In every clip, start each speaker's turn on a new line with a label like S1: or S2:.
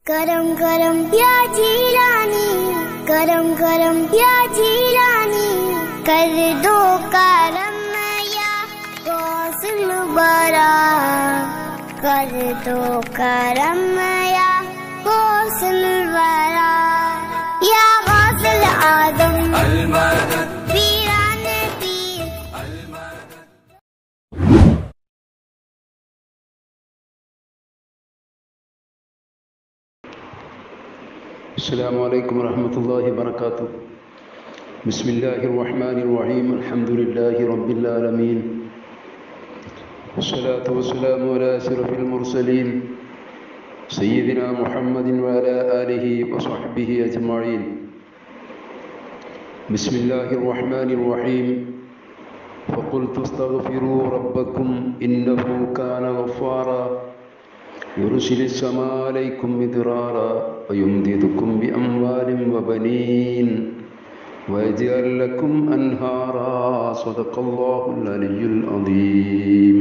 S1: करम करम या जीलानी करम करम या जीलानी कर दो करम या गौसल बरा कर दो करम या गौसल बरा या गौसल आदम पीरान पीर
S2: السلام عليكم ورحمة الله وبركاته بسم الله الرحمن الرحيم الحمد لله رب العالمين والصلاة والسلام على أشرف المرسلين سيدنا محمد وعلى آله وصحبه أجمعين بسم الله الرحمن الرحيم فقلت استغفروا ربكم إنه كان غفارا يرسل السماء عليكم مدرارا ويمددكم بأموال وبنين ويجعل لكم أنهارا صدق الله العلي العظيم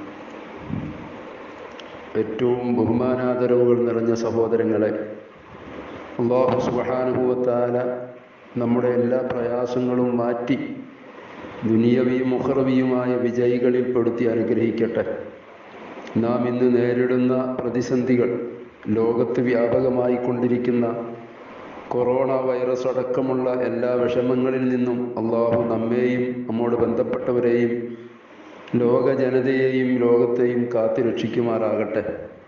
S2: ഏറ്റവും ബഹുമാനാദരവുകൾ നിറഞ്ഞ സഹോദരങ്ങളെ അള്ളാഹു സുബാനുഭവത്താല നമ്മുടെ എല്ലാ പ്രയാസങ്ങളും മാറ്റി ദുനിയവിയും മുഹറവിയുമായ വിജയികളിൽ പെടുത്തി അനുഗ്രഹിക്കട്ടെ നാം ഇന്ന് നേരിടുന്ന പ്രതിസന്ധികൾ ലോകത്ത് വ്യാപകമായി കൊണ്ടിരിക്കുന്ന കൊറോണ വൈറസ് അടക്കമുള്ള എല്ലാ വിഷമങ്ങളിൽ നിന്നും അള്ളാഹു നമ്മെയും നമ്മോട് ബന്ധപ്പെട്ടവരെയും ലോക ജനതയെയും ലോകത്തെയും കാത്തു രക്ഷിക്കുമാറാകട്ടെ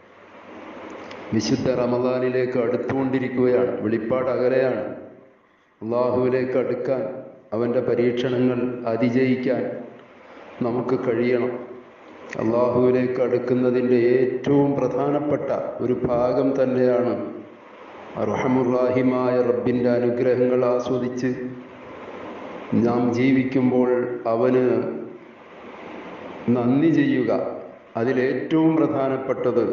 S2: വിശുദ്ധ റമദാനിലേക്ക് അടുത്തുകൊണ്ടിരിക്കുകയാണ് വെളിപ്പാട് അകലെയാണ് അള്ളാഹുവിലേക്ക് അടുക്കാൻ അവൻ്റെ പരീക്ഷണങ്ങൾ അതിജയിക്കാൻ നമുക്ക് കഴിയണം അള്ളാഹുവിലേക്ക് അടുക്കുന്നതിൻ്റെ ഏറ്റവും പ്രധാനപ്പെട്ട ഒരു ഭാഗം തന്നെയാണ് അർഹമുറാഹിമായ റബ്ബിൻ്റെ അനുഗ്രഹങ്ങൾ ആസ്വദിച്ച് നാം ജീവിക്കുമ്പോൾ അവന് നന്ദി ചെയ്യുക അതിലേറ്റവും പ്രധാനപ്പെട്ടത്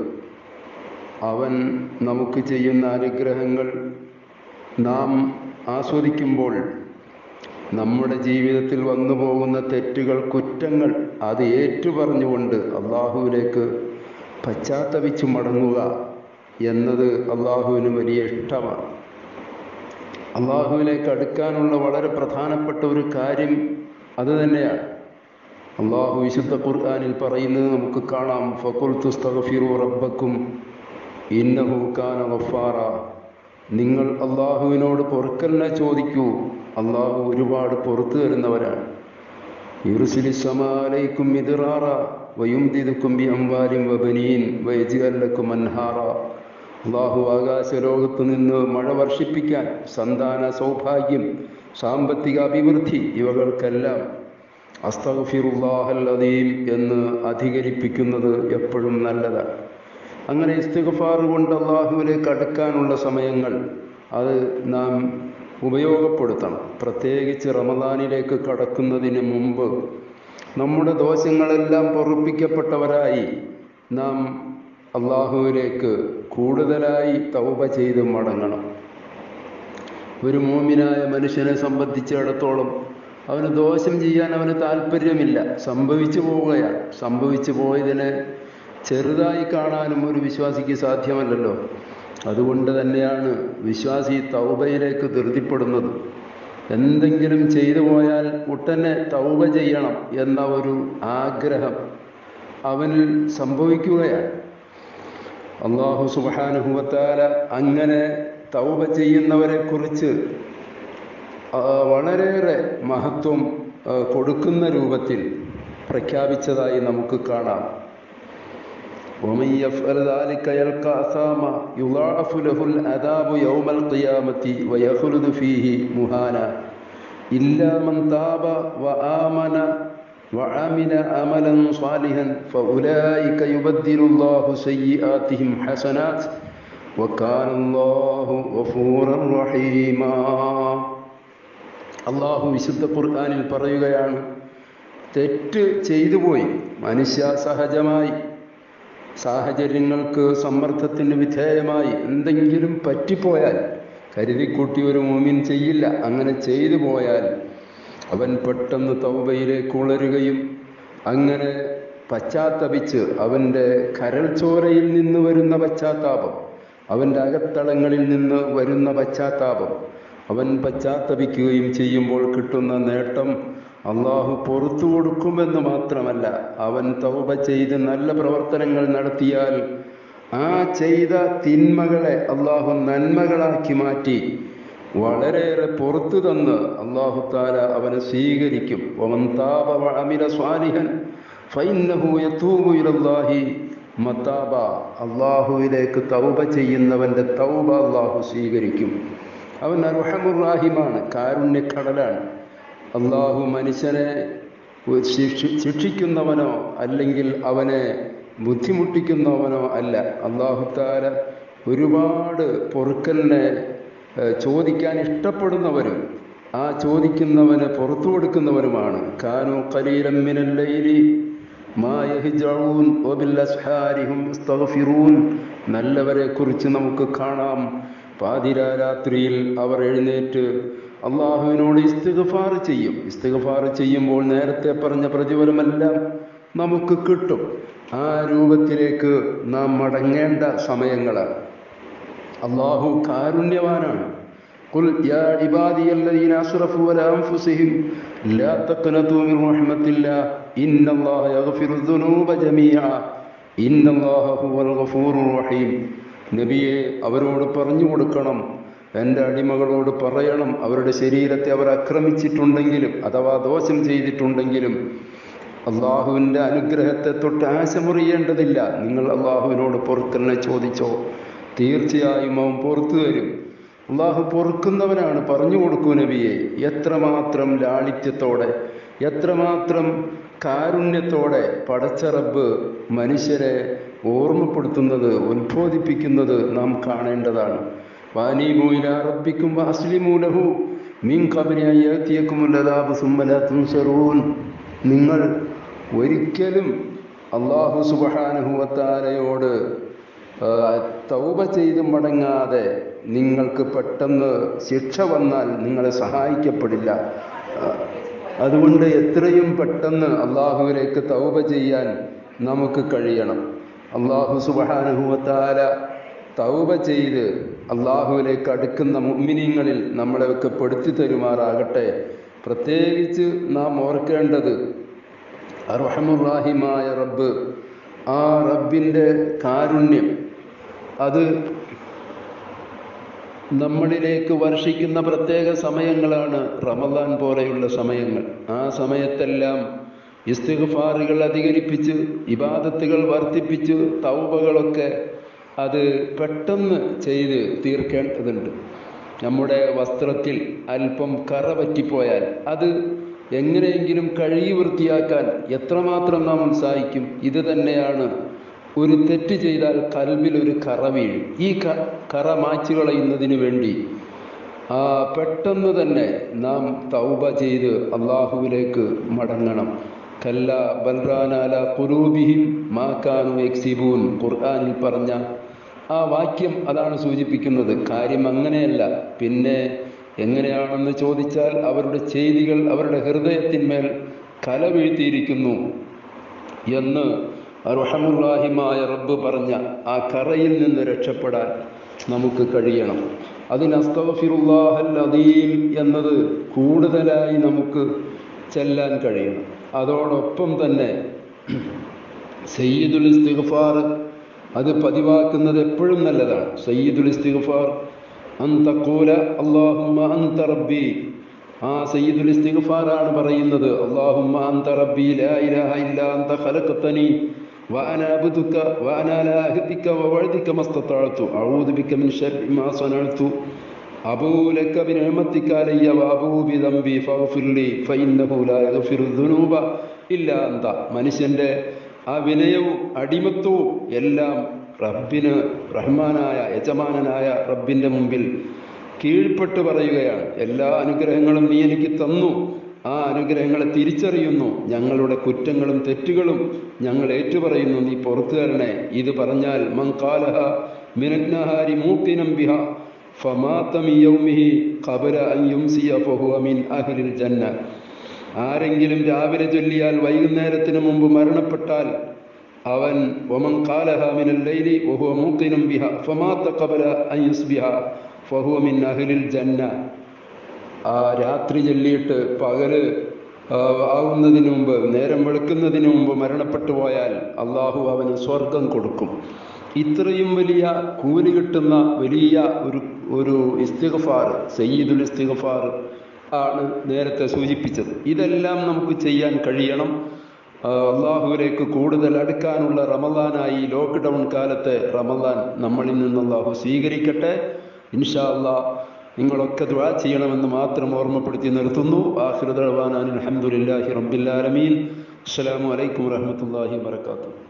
S2: അവൻ നമുക്ക് ചെയ്യുന്ന അനുഗ്രഹങ്ങൾ നാം ആസ്വദിക്കുമ്പോൾ നമ്മുടെ ജീവിതത്തിൽ വന്നു പോകുന്ന തെറ്റുകൾ കുറ്റങ്ങൾ അത് ഏറ്റുപറഞ്ഞുകൊണ്ട് അള്ളാഹുവിലേക്ക് പശ്ചാത്തപിച്ചു മടങ്ങുക എന്നത് അള്ളാഹുവിന് വലിയ ഇഷ്ടമാണ് അള്ളാഹുവിലേക്ക് അടുക്കാനുള്ള വളരെ പ്രധാനപ്പെട്ട ഒരു കാര്യം അത് തന്നെയാണ് അള്ളാഹു വിശുദ്ധ ഖുർആാനിൽ പറയുന്നത് നമുക്ക് കാണാം ഫക്കുൽ തുസ്തഫിറു റബ്ബക്കും ഇന്നഹു കാന ഗഫാറ നിങ്ങൾ അള്ളാഹുവിനോട് പൊറുക്കലിനെ ചോദിക്കൂ അള്ളാഹു ഒരുപാട് പുറത്തു തരുന്നവരാണ് യുറുസിലിസമാലൈക്കും മിതിറാറ വയുംതിദുക്കും ബി അംവാലിം വബനീൻ വയജിഅല്ലക്കും അൻഹാറ അള്ളാഹു ആകാശലോകത്ത് നിന്ന് മഴ വർഷിപ്പിക്കാൻ സന്താന സൗഭാഗ്യം സാമ്പത്തിക അഭിവൃദ്ധി ഇവകൾക്കെല്ലാം അസ്തഗ്ഫിറുല്ലാഹൽ അദീം എന്ന് അധികരിപ്പിക്കുന്നത് എപ്പോഴും നല്ലതാണ് അങ്ങനെ ഇസ്തിഗ്ഫാർ കൊണ്ട് അള്ളാഹുവിലേക്ക് അടുക്കാനുള്ള സമയങ്ങൾ അത് നാം ഉപയോഗപ്പെടുത്തണം പ്രത്യേകിച്ച് റമദാനിലേക്ക് കടക്കുന്നതിന് മുമ്പ് നമ്മുടെ ദോഷങ്ങളെല്ലാം പൊറുപ്പിക്കപ്പെട്ടവരായി നാം അള്ളാഹുവിലേക്ക് കൂടുതലായി തൗബ ചെയ്ത് മടങ്ങണം ഒരു മോമിനായ മനുഷ്യനെ സംബന്ധിച്ചിടത്തോളം അവന് ദോഷം ചെയ്യാൻ അവന് താല്പര്യമില്ല സംഭവിച്ചു പോവുകയാണ് സംഭവിച്ചു പോയതിനെ ചെറുതായി കാണാനും ഒരു വിശ്വാസിക്ക് സാധ്യമല്ലല്ലോ അതുകൊണ്ട് തന്നെയാണ് വിശ്വാസി തൗബയിലേക്ക് ധൃതിപ്പെടുന്നത് എന്തെങ്കിലും ചെയ്തു പോയാൽ ഉടനെ തൗബ ചെയ്യണം എന്ന ഒരു ആഗ്രഹം അവനിൽ സംഭവിക്കുകയാണ് അള്ളാഹു സുബാനുഭവത്താല അങ്ങനെ തൗബ ചെയ്യുന്നവരെ കുറിച്ച് വളരെയേറെ മഹത്വം കൊടുക്കുന്ന രൂപത്തിൽ പ്രഖ്യാപിച്ചതായി നമുക്ക് കാണാം ومن يفعل ذلك يلقى أثاما يضاعف له العذاب يوم القيامة ويخلد فيه مهانا إلا من تاب وآمن وعمل عملا صالحا فأولئك يبدل الله سيئاتهم حسنات وكان الله غفورا رحيما അള്ളാഹു വിശുദ്ധ ഖുർആാനിൽ പറയുകയാണ് തെറ്റ് ചെയ്തു പോയി മനുഷ്യ സഹജമായി സാഹചര്യങ്ങൾക്ക് സമ്മർദ്ദത്തിന് വിധേയമായി എന്തെങ്കിലും പറ്റിപ്പോയാൽ കരുതിക്കൂട്ടി ഒരു മോമിൻ ചെയ്യില്ല അങ്ങനെ ചെയ്തു പോയാൽ അവൻ പെട്ടെന്ന് തൗബയിലേക്ക് ഉളരുകയും അങ്ങനെ പശ്ചാത്തപിച്ച് അവൻ്റെ കരൾ ചോരയിൽ നിന്ന് വരുന്ന പശ്ചാത്താപം അവൻ്റെ അകത്തളങ്ങളിൽ നിന്ന് വരുന്ന പശ്ചാത്താപം അവൻ പശ്ചാത്തപിക്കുകയും ചെയ്യുമ്പോൾ കിട്ടുന്ന നേട്ടം അള്ളാഹു പുറത്തു കൊടുക്കുമെന്ന് മാത്രമല്ല അവൻ തൗബ ചെയ്ത് നല്ല പ്രവർത്തനങ്ങൾ നടത്തിയാൽ ആ ചെയ്ത തിന്മകളെ അള്ളാഹു നന്മകളാക്കി മാറ്റി വളരെയേറെ പുറത്തു തന്ന് അള്ളാഹു താല അവനെ സ്വീകരിക്കും ഒമൻ താപ അമില സ്വാലിഹൻ ഫൈന്നഹു യതൂബു ഇലല്ലാഹി മത്താബ അള്ളാഹുവിലേക്ക് തൗബ ചെയ്യുന്നവൻ്റെ തൗബ അള്ളാഹു സ്വീകരിക്കും അവൻ അർഹമുറാഹിമാണ് കാരുണ്യക്കടലാണ് അള്ളാഹു മനുഷ്യനെ ശിക്ഷി- ശിക്ഷിക്കുന്നവനോ അല്ലെങ്കിൽ അവനെ ബുദ്ധിമുട്ടിക്കുന്നവനോ അല്ല അള്ളാഹു താല ഒരുപാട് പൊറുക്കലിനെ ഏഹ്, ചോദിക്കാൻ ഇഷ്ടപ്പെടുന്നവരും ആ ചോദിക്കുന്നവന് പുറത്തു കൊടുക്കുന്നവരുമാണ് കാനു കലീലം മിനൽ ലൈലി മാ യഹ്ജഊൻ വബിൽ അസ്ഹാരി ഹും യസ്തഗ്ഫിറൂൻ നല്ലവരെ കുറിച്ച് നമുക്ക് കാണാം പാതിരാരാത്രിയിൽ അവർ എഴുന്നേറ്റ് അള്ളാഹുവിനോട് ഇസ്തിഗ്ഫാർ ചെയ്യും ഇസ്തിഗ്ഫാർ ചെയ്യുമ്പോൾ നേരത്തെ പറഞ്ഞ പ്രതിഫലമെല്ലാം നമുക്ക് കിട്ടും ആ രൂപത്തിലേക്ക് നാം മടങ്ങേണ്ട സമയങ്ങളാണ് അള്ളാഹു കാരുണ്യവാനാണ് قل يا عبادي الذين أسرفوا على أنفسهم لا تقنطوا من رحمة الله إن الله يغفر الذنوب جميعا إن الله هو الغفور الرحيم നബിയെ അവരോട് പറഞ്ഞു കൊടുക്കണം എൻ്റെ അടിമകളോട് പറയണം അവരുടെ ശരീരത്തെ അവർ ആക്രമിച്ചിട്ടുണ്ടെങ്കിലും അഥവാ ദോഷം ചെയ്തിട്ടുണ്ടെങ്കിലും അള്ളാഹുവിൻ്റെ അനുഗ്രഹത്തെ തൊട്ട് ആശമുറിയേണ്ടതില്ല നിങ്ങൾ അള്ളാഹുവിനോട് പൊറുക്കലിനെ ചോദിച്ചോ തീർച്ചയായും അവൻ പുറത്തു തരും അള്ളാഹു പൊറുക്കുന്നവനാണ് പറഞ്ഞു കൊടുക്കൂ നബിയെ എത്രമാത്രം ലാളിത്യത്തോടെ എത്രമാത്രം കാരുണ്യത്തോടെ പടച്ച റബ്ബ് മനുഷ്യരെ ഓർമ്മപ്പെടുത്തുന്നത് ഉത്ബോധിപ്പിക്കുന്നത് നാം കാണേണ്ടതാണ് വാനീമൂല റബ്ബിക്കും അസ്ലിമൂലഹു മീൻ കബരിയാത്തിയക്കുമുല്ലതാബ് സുമ്മലത്തുൻസറൂൻ നിങ്ങൾ ഒരിക്കലും അള്ളാഹു സുബഹാനുഹുവത്താരയോട് തൗബ ചെയ്ത് മടങ്ങാതെ നിങ്ങൾക്ക് പെട്ടെന്ന് ശിക്ഷ വന്നാൽ നിങ്ങളെ സഹായിക്കപ്പെടില്ല ആ, അതുകൊണ്ട് എത്രയും പെട്ടെന്ന് അള്ളാഹുവിലേക്ക് തൗബ ചെയ്യാൻ നമുക്ക് കഴിയണം അള്ളാഹു സുബഹാനുഹുവത്താല തൗബ ചെയ്ത് അള്ളാഹുവിലേക്ക് അടുക്കുന്ന മുഅ്മിനീങ്ങളിൽ നമ്മളെയൊക്കെ പെടുത്തി തരുമാറാകട്ടെ പ്രത്യേകിച്ച് നാം ഓർക്കേണ്ടത് അർഹമുറാഹിമായ റബ്ബ് ആ റബ്ബിൻ്റെ കാരുണ്യം അത് നമ്മളിലേക്ക് വർഷിക്കുന്ന പ്രത്യേക സമയങ്ങളാണ് റമദാൻ പോലെയുള്ള സമയങ്ങൾ ആ സമയത്തെല്ലാം ഇസ്തിഗ്ഫാറുകൾ അധികരിപ്പിച്ച് ഇബാദത്തുകൾ വർദ്ധിപ്പിച്ച് തൗബകളൊക്കെ അത് പെട്ടെന്ന് ചെയ്ത് തീർക്കേണ്ടതുണ്ട് നമ്മുടെ വസ്ത്രത്തിൽ അല്പം കറ പറ്റിപ്പോയാൽ അത് എങ്ങനെയെങ്കിലും കഴുകി വൃത്തിയാക്കാൻ എത്രമാത്രം നാം ഉത്സാഹിക്കും ഇത് തന്നെയാണ് ഒരു തെറ്റ് ചെയ്താൽ കൽബിൽ ഒരു കറ വീഴും ഈ ക കറ മാച്ചു കളയുന്നതിന് വേണ്ടി ആ പെട്ടെന്ന് തന്നെ നാം തൗബ ചെയ്ത് അള്ളാഹുവിലേക്ക് മടങ്ങണം കല്ല ബൽറാനാല കുരൂബിഹിം മാക്കാനു എക്സിബൂൻ ഖുർആാനിൽ പറഞ്ഞ ആ വാക്യം അതാണ് സൂചിപ്പിക്കുന്നത് കാര്യം അങ്ങനെയല്ല പിന്നെ എങ്ങനെയാണെന്ന് ചോദിച്ചാൽ അവരുടെ ചെയ്തികൾ അവരുടെ ഹൃദയത്തിന്മേൽ കല വീഴ്ത്തിയിരിക്കുന്നു എന്ന് റഹമുല്ലാഹിമായ റബ്ബ് പറഞ്ഞ ആ കറയിൽ നിന്ന് രക്ഷപ്പെടാൻ നമുക്ക് കഴിയണം അതിന് അസ്തഫിറുല്ലാഹൽ അദീം എന്നത് കൂടുതലായി നമുക്ക് ചെല്ലാൻ കഴിയണം അതോടൊപ്പം തന്നെ സയ്യിദുൽ ഇസ്തിഗ്ഫാർ അത് പതിവാക്കുന്നത് എപ്പോഴും നല്ലതാണ് സയ്യിദുൽ ഇസ്തിഗ്ഫാർ അന്തക്കൂല അള്ളാഹുമ്മ അന്ത റബ്ബി ആ സയ്യിദുൽ ഇസ്തിഗ്ഫാറാണ് പറയുന്നത് അള്ളാഹുമ്മ അന്ത റബ്ബി ലാ ഇലാഹ ഇല്ലാ അന്ത ഖലഖതനി وأنا عبدك وأنا على عهدك ووعدك ما استطعت أعوذ بك من شر ما صنعت أبو لك بنعمتك علي وأبو بذنبي فاغفر لي فإنه لا يغفر الذنوب إلا أنت മനുഷ്യന്റെ ആ വിനയവും അടിമത്വവും എല്ലാം റബ്ബിന് റഹ്മാനായ യജമാനനായ റബ്ബിന്റെ മുമ്പിൽ കീഴ്പ്പെട്ട് പറയുകയാണ് എല്ലാ അനുഗ്രഹങ്ങളും നീ എനിക്ക് തന്നു ആ അനുഗ്രഹങ്ങളെ തിരിച്ചറിയുന്നു ഞങ്ങളുടെ കുറ്റങ്ങളും തെറ്റുകളും ഞങ്ങൾ ഏറ്റുപറയുന്നു നീ പുറത്തു തരണേ ഇത് പറഞ്ഞാൽ മങ്കാലഹ മിനഗ്നഹാരി മൂക്കിനം ബിഹ ഫമാതമിയൗമിഹി ഖബര അൻ യുംസിയ ഫഹുവ മിൻ അഹ്ലിൽ ജന്ന ആരെങ്കിലും രാവിലെ ചൊല്ലിയാൽ വൈകുന്നേരത്തിന് മുമ്പ് മരണപ്പെട്ടാൽ അവൻ ഒമൻ കാലഹ മിനൽ ലൈലി വഹുവ മൂഖിനും ബിഹ ഫമാത ഖബല അൻ യുസ്ബിഹ ഫഹുവ മിൻ അഹ്ലിൽ ജന്ന ആ രാത്രി ചൊല്ലിയിട്ട് പകല് ആ, ആവുന്നതിന് മുമ്പ് നേരം വെളുക്കുന്നതിന് മുമ്പ് മരണപ്പെട്ടു പോയാൽ അള്ളാഹു അവന് സ്വർഗം കൊടുക്കും ഇത്രയും വലിയ കൂലി കിട്ടുന്ന വലിയ ഒരു ഒരു ഇസ്തിഗഫാർ സയ്യിദുൽ ഇസ്തിഗഫാർ ആണ് നേരത്തെ സൂചിപ്പിച്ചത് ഇതെല്ലാം നമുക്ക് ചെയ്യാൻ കഴിയണം ആ, അള്ളാഹുവിലേക്ക് കൂടുതൽ അടുക്കാനുള്ള റമദാനായി ലോക്ക്ഡൗൺ കാലത്തെ റമദാൻ നമ്മളിൽ നിന്ന് അള്ളാഹു സ്വീകരിക്കട്ടെ ഇൻഷാ അള്ളാഹ് നിങ്ങളൊക്കെ ദുആ ചെയ്യണമെന്ന് മാത്രം ഓർമ്മപ്പെടുത്തി നിർത്തുന്നു ആഖിറു ദഅവാന അനിൽ ഹംദുലില്ലാഹി റബ്ബിൽ ആലമീൻ അസ്സലാമു അലൈക്കും വറഹ്മത്തുള്ളാഹി വബറകാതുഹു